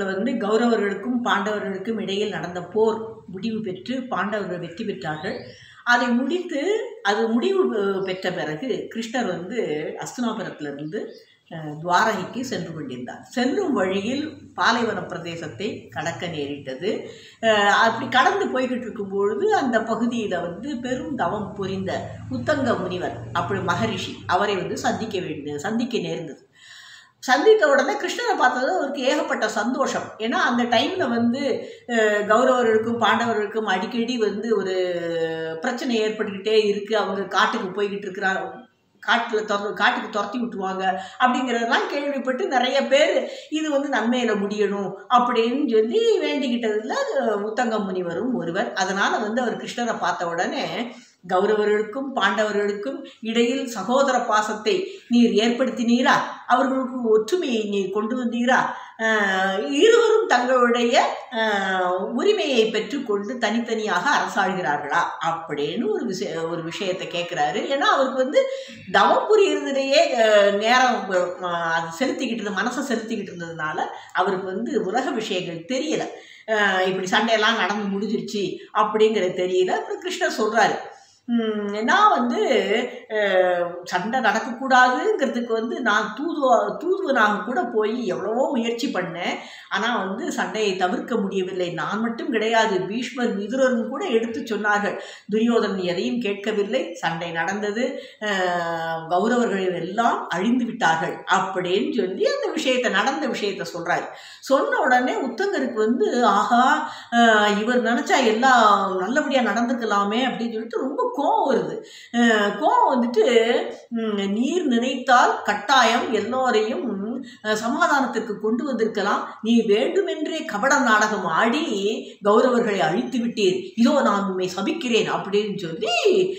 அஸ்தினாபுரத்தில் வந்து கௌரவர்களுக்கும் பாண்டவர்களுக்கும் இடையில் நடந்த போர் முடிவு பெற்று பாண்டவர்கள் வெற்றி பெற்றார்கள் அதை முடித்து அது முடிவு பெ- பெற்ற பிறகு கிருஷ்ணர் வந்து அஸ்தினாபுரத்திலிருந்து அஹ், துவாரகைக்கு சென்று கொண்டிருந்தார் செல்லும் வழியில் பாலைவன பிரதேசத்தை கடக்க நேரிட்டது அஹ், அப்படி கடந்து போய்கிட்டு இருக்கும்பொழுது அந்த பகுதியில் வந்து பெரும் தவம் புரிந்த உத்தங்க முனிவர் அப்படி மகரிஷி அவரை வந்து சந்திக்க வேண்டிய சந்திக்க நேர்ந்தது சந்தித்த உடனே கிருஷ்ணரை பார்த்தது அவருக்கு ஏகப்பட்ட சந்தோஷம் ஏன்னா அந்த டைமில் வந்து அஹ், கௌரவர்களுக்கும் பாண்டவர்களுக்கும் அடிக்கடி வந்து ஒரு பிரச்சனை ஏற்பட்டுக்கிட்டே இருக்குது அவங்க காட்டுக்கு போய்கிட்டு இருக்கிறா காட்டில் துற காட்டுக்கு துரத்தி விட்டுருவாங்க அப்படிங்கிறதெல்லாம் கேள்விப்பட்டு நிறைய பேர் இது வந்து நன்மையில் முடியணும் அப்படின்னு சொல்லி வேண்டிக்கிட்டதில் உத்தங்க முனிவரும் ஒருவர் அதனால் வந்து அவர் கிருஷ்ணரை பார்த்த உடனே கௌரவர்களுக்கும் பாண்டவர்களுக்கும் இடையில் சகோதர பாசத்தை நீர் ஏற்படுத்தினீரா அவர்களுக்கு ஒற்றுமையை நீர் கொண்டு வந்தீரா ஆஹ் இருவரும் தங்களுடைய ஆஹ் உரிமையை பெற்றுக்கொண்டு தனித்தனியாக அரசாழ்கிறார்களா அப்படின்னு ஒரு விஷய ஒரு விஷயத்தை கேட்குறாரு ஏன்னா அவருக்கு வந்து தவம் புரியறதுலேயே ஆஹ் நேரம் ஆஹ் அது செலுத்திக்கிட்டு இருந்த மனசை செலுத்திக்கிட்டு இருந்ததுனால அவருக்கு வந்து உலக விஷயங்கள் தெரியல ஆஹ் இப்படி சண்டையெல்லாம் நடந்து முடிஞ்சிருச்சு அப்படிங்கிறது தெரியல அப்புறம் கிருஷ்ணர் சொல்கிறாரு நான் வந்து அஹ், சண்டை நடக்கக்கூடாதுங்கிறதுக்கு வந்து நான் தூதுவா தூதுவனாக கூட போய் எவ்வளவோ முயற்சி பண்ணேன் ஆனால் வந்து சண்டையை தவிர்க்க முடியவில்லை நான் மட்டும் கிடையாது பீஷ்மர் விதுரரும் கூட எடுத்து சொன்னார்கள் துரியோதனன் எதையும் கேட்கவில்லை சண்டை நடந்தது அஹ், கௌரவர்கள் எல்லாம் அழிந்து விட்டார்கள் அப்படின்னு சொல்லி அந்த விஷயத்தை நடந்த விஷயத்தை சொல்றாரு சொன்ன உடனே உத்தங்கருக்கு வந்து ஆஹா அஹ், இவர் நினைச்சா எல்லாம் நல்லபடியா நடந்துக்கலாமே அப்படின்னு சொல்லிட்டு ரொம்ப கோவம் வருது அஹ், கோவம் வந்துட்டு ம், நீர் நினைத்தால் கட்டாயம் எல்லோரையும் அஹ், சமாதானத்திற்கு கொண்டு வந்திருக்கலாம் நீ வேண்டுமென்றே கபட நாடகம் ஆடி கௌரவர்களை அழித்து விட்டீர் இதோ நான் உண்மை சபிக்கிறேன் அப்படின்னு சொல்லி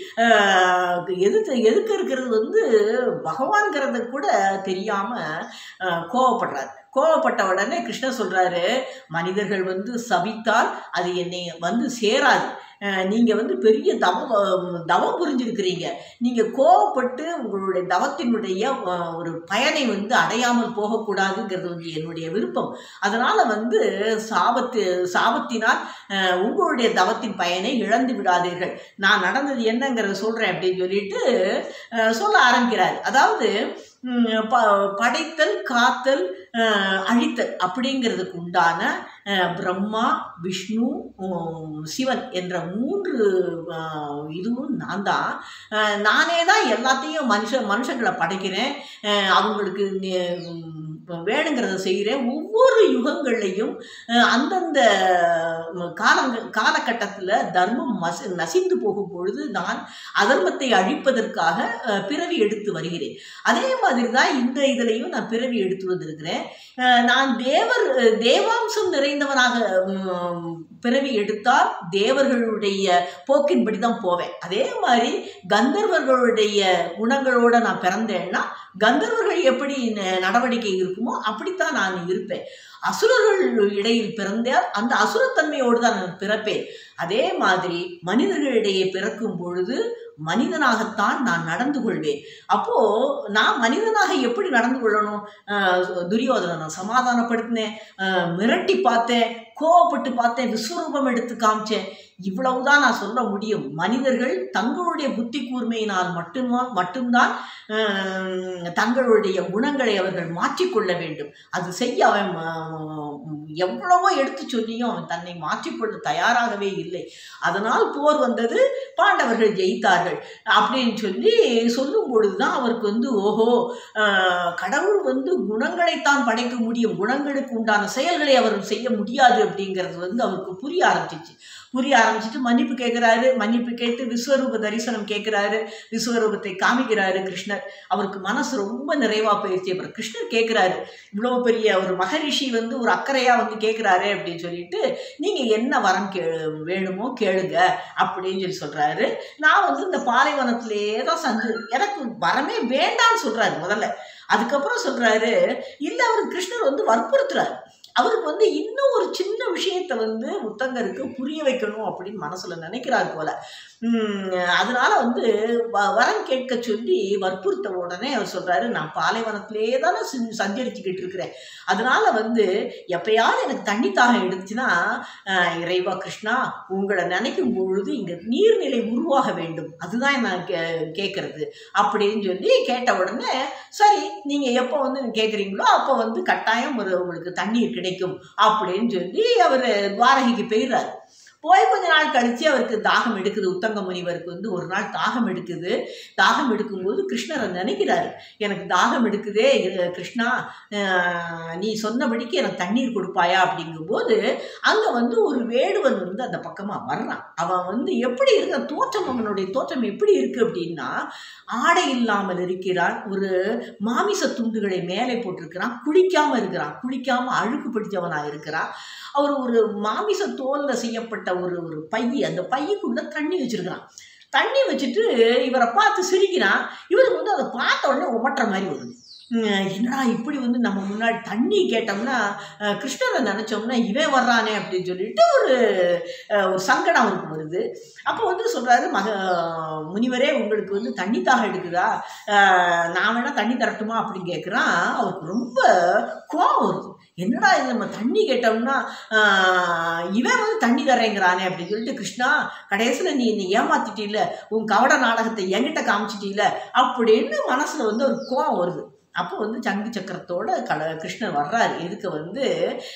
அஹ், எதுக்கு எதுக்கு இருக்கிறது வந்து பகவான்கிறத கூட தெரியாம அஹ், கோவப்படுறாரு கோவப்பட்ட உடனே கிருஷ்ணர் சொல்றாரு மனிதர்கள் வந்து சபித்தால் அது என்னை வந்து சேராது அஹ், நீங்க வந்து பெரிய தவம் அஹ், தவம் புரிஞ்சிருக்கிறீங்க நீங்க கோவப்பட்டு உங்களுடைய தவத்தினுடைய அஹ், ஒரு பயனை வந்து அடையாமல் போகக்கூடாதுங்கிறது வந்து என்னுடைய விருப்பம் அதனால வந்து சாபத்து சாபத்தினால் அஹ், உங்களுடைய தவத்தின் பயனை இழந்து விடாதீர்கள் நான் நடந்தது என்னங்கிறத சொல்றேன் அப்படின்னு சொல்லிட்டு அஹ், சொல்ல ஆரம்பிக்கிறார் அதாவது ம், ப- படைத்தல் காத்தல் அஹ், அழித்தல் அப்படிங்கிறதுக்கு உண்டான அஹ், பிரம்மா விஷ்ணு உம், சிவன் என்ற மூன்று அஹ், இதுவும் நான் தான் அஹ், நானே தான் எல்லாத்தையும் மனுஷ மனுஷங்களை படைக்கிறேன் அஹ், அவங்களுக்கு நே- உம், வேணுங்கிறத செய்கிறேன் ஒவ்வொரு யுகங்கள்லையும் அஹ், அந்தந்த உம், காலங்கள் காலகட்டத்தில் தர்மம் மச நசிந்து போகும் பொழுது நான் அதர்மத்தை அழிப்பதற்காக அஹ், பிறவி எடுத்து வருகிறேன் அதே மாதிரி தான் இந்த இதுலையும் நான் பிறவி எடுத்து வந்திருக்கிறேன் அஹ் நான் தேவர் அஹ் தேவாம்சம் நிறைந்தவனாக உம், பிறவி எடுத்தால் தேவர்களுடைய போக்கின்படி தான் போவேன் அதே மாதிரி கந்தர்வர்களுடைய குணங்களோட நான் பிறந்தேன்னா கந்தர்வர்கள் எப்படி ந- நடவடிக்கை இருக்குமோ அப்படித்தான் நான் இருப்பேன் அசுரர்கள் இடையில் பிறந்தால் அந்த அசுரத்தன்மையோடு தான் நான் பிறப்பேன் அதே மாதிரி மனிதர்களிடையே பிறக்கும் பொழுது மனிதனாகத்தான் நான் நடந்து கொள்வேன் அப்போ நான் மனிதனாக எப்படி நடந்து கொள்ளணும் ஆஹ் துரியோதனனை சமாதானப்படுத்தினேன் ஆஹ் மிரட்டி பார்த்தேன் கோவப்பட்டு பார்த்தேன் விஸ்வரூபம் எடுத்து காமிச்சேன் இவ்வளவுதான் நான் சொல்ல முடியும் மனிதர்கள் தங்களுடைய புத்தி கூர்மையினால் மட்டுமா மட்டும்தான் ஆஹ் தங்களுடைய குணங்களை அவர்கள் மாற்றிக்கொள்ள வேண்டும் அது செய்ய அவன் ஆஹ், எவ்வளவோ எடுத்து சொல்லியும் அவன் தன்னை மாற்றிக்கொள்ள தயாராகவே இல்லை அதனால் போர் வந்தது பாண்டவர்கள் ஜெயித்தார்கள் அப்படின்னு சொல்லி சொல்லும் பொழுதுதான் அவருக்கு வந்து ஓஹோ ஆஹ், கடவுள் வந்து குணங்களைத்தான் படைக்க முடியும் குணங்களுக்கு உண்டான செயல்களை அவர் செய்ய முடியாது அப்படிங்கிறது வந்து அவருக்கு புரிய ஆரம்பிச்சிச்சு புரிய ஆரம்பிச்சிட்டு மன்னிப்பு கேட்குறாரு மன்னிப்பு கேட்டு விஸ்வரூப தரிசனம் கேட்குறாரு விஸ்வரூபத்தை காமிக்கிறாரு கிருஷ்ணர் அவருக்கு மனசு ரொம்ப நிறைவா போயிடுச்சு அப்புறம் கிருஷ்ணர் கேட்குறாரு இவ்வளோ பெரிய ஒரு மகரிஷி வந்து ஒரு அக்கறையா வந்து கேட்குறாரு அப்படின்னு சொல்லிட்டு நீங்க என்ன வரம் கே வேணுமோ கேளுங்க அப்படின்னு சொல்லி சொல்றாரு நான் வந்து இந்த பாலைவனத்திலேயே தான் சந்து எனக்கு வரமே வேண்டாம்னு சொல்றாரு முதல்ல அதுக்கப்புறம் சொல்றாரு இல்ல அவர் கிருஷ்ணர் வந்து வற்புறுத்துறாரு அவருக்கு வந்து இன்னும் ஒரு சின்ன விஷயத்தை வந்து முத்தங்கருக்கு புரிய வைக்கணும் அப்படின்னு மனசுல நினைக்கிறார் போல உம், அதனால வந்து வ- வரம் கேட்க சொல்லி வற்புறுத்த உடனே அவர் சொல்றாரு நான் பாலைவனத்திலே தானே செஞ்சு- சஞ்சரிச்சுக்கிட்டு இருக்கிறேன் அதனால வந்து எப்பயாவது எனக்கு தண்ணி தாகம் எடுத்துச்சுன்னா ஆஹ், இறைவா கிருஷ்ணா உங்களை நினைக்கும் பொழுது இங்க நீர்நிலை உருவாக வேண்டும் அதுதான் நான் கே கேட்கறது அப்படின்னு சொல்லி கேட்ட உடனே சரி நீங்க எப்போ வந்து கேட்குறீங்களோ அப்போ வந்து கட்டாயம் ஒரு உங்களுக்கு தண்ணீர் கிடைக்கும் அப்படின்னு சொல்லி அவர் துவாரகைக்கு போயிடுறாரு போய் கொஞ்ச நாள் கழிச்சு அவருக்கு தாகம் எடுக்குது உத்தங்க முனிவருக்கு வந்து ஒரு நாள் தாகம் எடுக்குது தாகம் எடுக்கும்போது கிருஷ்ணரை நினைக்கிறாரு எனக்கு தாகம் எடுக்குதே இரு- கிருஷ்ணா ஆஹ், நீ சொன்னபடிக்கு எனக்கு தண்ணீர் கொடுப்பாயா அப்படிங்கும்போது அங்கே வந்து ஒரு வேடுவன் வந்து அந்த பக்கமாக வர்றான் அவன் வந்து எப்படி இருக்க தோற்றம் அவனுடைய தோற்றம் எப்படி இருக்கு அப்படின்னா ஆடை இல்லாமல் இருக்கிறான் ஒரு மாமிச துண்டுகளை மேலே போட்டிருக்கிறான் குளிக்காம இருக்கிறான் குளிக்காம அழுக்கு பிடிச்சவனா இருக்கிறான் அவர் ஒரு மாமிச தோல்ல செய்யப்பட்ட ஒரு ஒரு பை அந்த பையுக்குள்ள தண்ணி வச்சிருக்கிறான் தண்ணி வச்சுட்டு இவரை பார்த்து சிரிக்கிறான் இவருக்கு வந்து அதை பார்த்த உடனே உமட்டுற மாதிரி வருது உம், என்னடா இப்படி வந்து நம்ம முன்னாடி தண்ணி கேட்டோம்னா அஹ், கிருஷ்ணரை நினைச்சோம்னா இவன் வர்றானே அப்படின்னு சொல்லிட்டு ஒரு அஹ், ஒரு சங்கடம் அவருக்கு வருது அப்போ வந்து சொல்றாரு மக முனிவரே உங்களுக்கு வந்து தண்ணி தாகம் எடுக்குதா அஹ், நான் வேணா தண்ணி தரட்டுமா அப்படின்னு கேட்குறான் அவருக்கு ரொம்ப கோவம் வருது என்னடா இது நம்ம தண்ணி கேட்டோம்னா ஆஹ், இவன் வந்து தண்ணி தரேங்கிறானே அப்படின்னு சொல்லிட்டு கிருஷ்ணா கடைசியில் நீ என்னை ஏமாத்திட்டீல உன் கவட நாடகத்தை என்கிட்ட காமிச்சிட்டீல அப்படின்னு மனசில் வந்து ஒரு கோவம் வருது அப்போ வந்து சங்கு சக்கரத்தோட கட கிருஷ்ணர் வர்றாரு எதுக்கு வந்து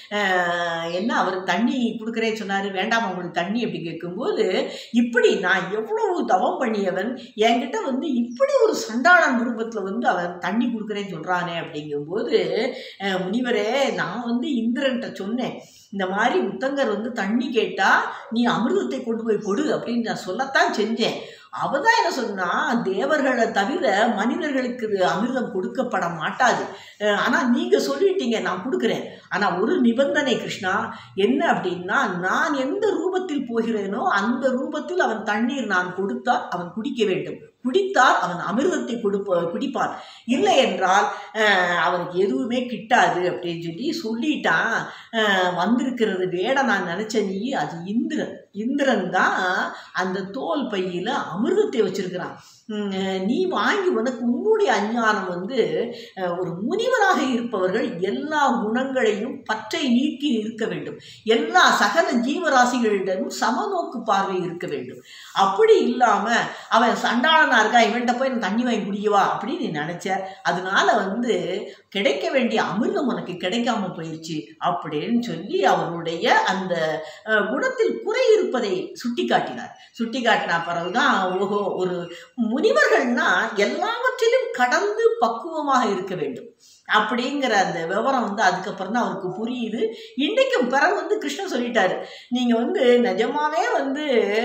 ஆஹ், என்ன அவர் தண்ணி கொடுக்குறேன்னு சொன்னார் வேண்டாம் உங்களுக்கு தண்ணி அப்படி கேட்கும்போது இப்படி நான் எவ்வளவு தவம் பண்ணியவன் என்கிட்ட வந்து இப்படி ஒரு சண்டாளன் ரூபத்தில் வந்து அவன் தண்ணி கொடுக்குறேன்னு சொல்கிறானே அப்படிங்கும்போது அஹ், முனிவரே நான் வந்து இந்திரன்ட்ட சொன்னேன் இந்த மாதிரி முத்தங்கர் வந்து தண்ணி கேட்டா நீ அமிர்தத்தை கொண்டு போய் கொடு அப்படின்னு நான் சொல்லத்தான் செஞ்சேன் அவ தான் என்ன சொன்னா தேவர்களை தவிர மனிதர்களுக்கு இது அமிர்தம் கொடுக்கப்பட மாட்டாது அஹ், ஆனா நீங்க சொல்லிட்டீங்க நான் கொடுக்குறேன் ஆனா ஒரு நிபந்தனை கிருஷ்ணா என்ன அப்படின்னா நான் எந்த ரூபத்தில் போகிறேனோ அந்த ரூபத்தில் அவன் தண்ணீர் நான் கொடுத்தால் அவன் குடிக்க வேண்டும் குடித்தால் அவன் அமிர்தத்தை கொடுப்ப குடிப்பான் இல்லை என்றால் அஹ், அவனுக்கு எதுவுமே கிட்டாது அப்படின்னு சொல்லி சொல்லிட்டான் அஹ், வந்திருக்கிறது வேட நான் நினைச்ச நீ அது இந்திரன் இந்திரன் தான் அந்த தோல் பையில அமிர்தத்தை வச்சிருக்கிறான் உம், அஹ், நீ வாங்கி உனக்கு உன்னுடைய அஞ்ஞானம் வந்து அஹ், ஒரு முனிவராக இருப்பவர்கள் எல்லா குணங்களையும் பற்றை நீக்கி இருக்க வேண்டும் எல்லா சகல ஜீவராசிகளிடமும் சமநோக்கு பார்வை இருக்க வேண்டும் அப்படி இல்லாம அவன் சண்டாளனா இருக்கா இவன்கிட்ட போய் நான் தண்ணி வாங்கி குடிக்கவா அப்படின்னு நீ நினைச்ச அதனால வந்து கிடைக்க வேண்டிய அமிர்தம் உனக்கு கிடைக்காம போயிடுச்சு அப்படின்னு சொல்லி அவருடைய அந்த அஹ், குணத்தில் குறை இருப்பதை சுட்டி காட்டினார் சுட்டி காட்டின பிறகுதான் ஓஹோ ஒரு முனிவர்கள்னா எல்லாவற்றிலும் கடந்து பக்குவமாக இருக்க வேண்டும் அப்படிங்கிற அந்த விவரம் வந்து அதுக்கப்புறம் தான் அவருக்கு புரியுது இன்றைக்கும் பிறகு வந்து கிருஷ்ணன் சொல்லிட்டாரு நீங்கள் வந்து நிஜமாவே வந்து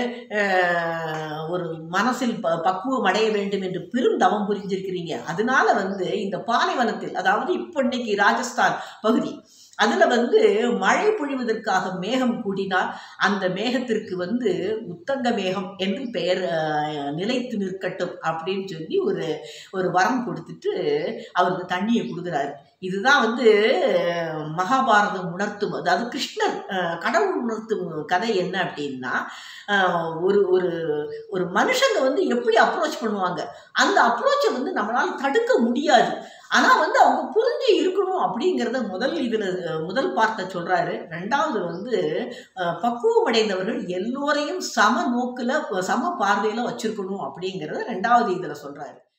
அஹ், ஒரு மனசில் ப பக்குவம் அடைய வேண்டும் என்று பெரும் தவம் புரிஞ்சிருக்கிறீங்க அதனால வந்து இந்த பாலைவனத்தில் அதாவது இப்போ இன்னைக்கு ராஜஸ்தான் பகுதி அதில் வந்து மழை பொழிவதற்காக மேகம் கூடினால் அந்த மேகத்திற்கு வந்து உத்தங்க மேகம் என்று பெயர் அஹ், நிலைத்து நிற்கட்டும் அப்படின்னு சொல்லி ஒரு ஒரு வரம் கொடுத்துட்டு அவருக்கு தண்ணியை கொடுக்குறாரு இதுதான் வந்து அஹ், மகாபாரதம் உணர்த்தும் அதாவது கிருஷ்ணர் அஹ், கடவுள் உணர்த்தும் கதை என்ன அப்படின்னா அஹ், ஒரு ஒரு ஒரு மனுஷங்க வந்து எப்படி அப்ரோச் பண்ணுவாங்க அந்த அப்ரோச்சை வந்து நம்மளால தடுக்க முடியாது ஆனால் வந்து அவங்க புரிஞ்சு இருக்கணும் அப்படிங்கிறத முதல் இதில் முதல் பார்த்த சொல்கிறாரு ரெண்டாவது வந்து அஹ், பக்குவம் அடைந்தவர்கள் எல்லோரையும் சம நோக்கில் சம பார்வையில் வச்சிருக்கணும் அப்படிங்கிறத ரெண்டாவது இதில் சொல்கிறாரு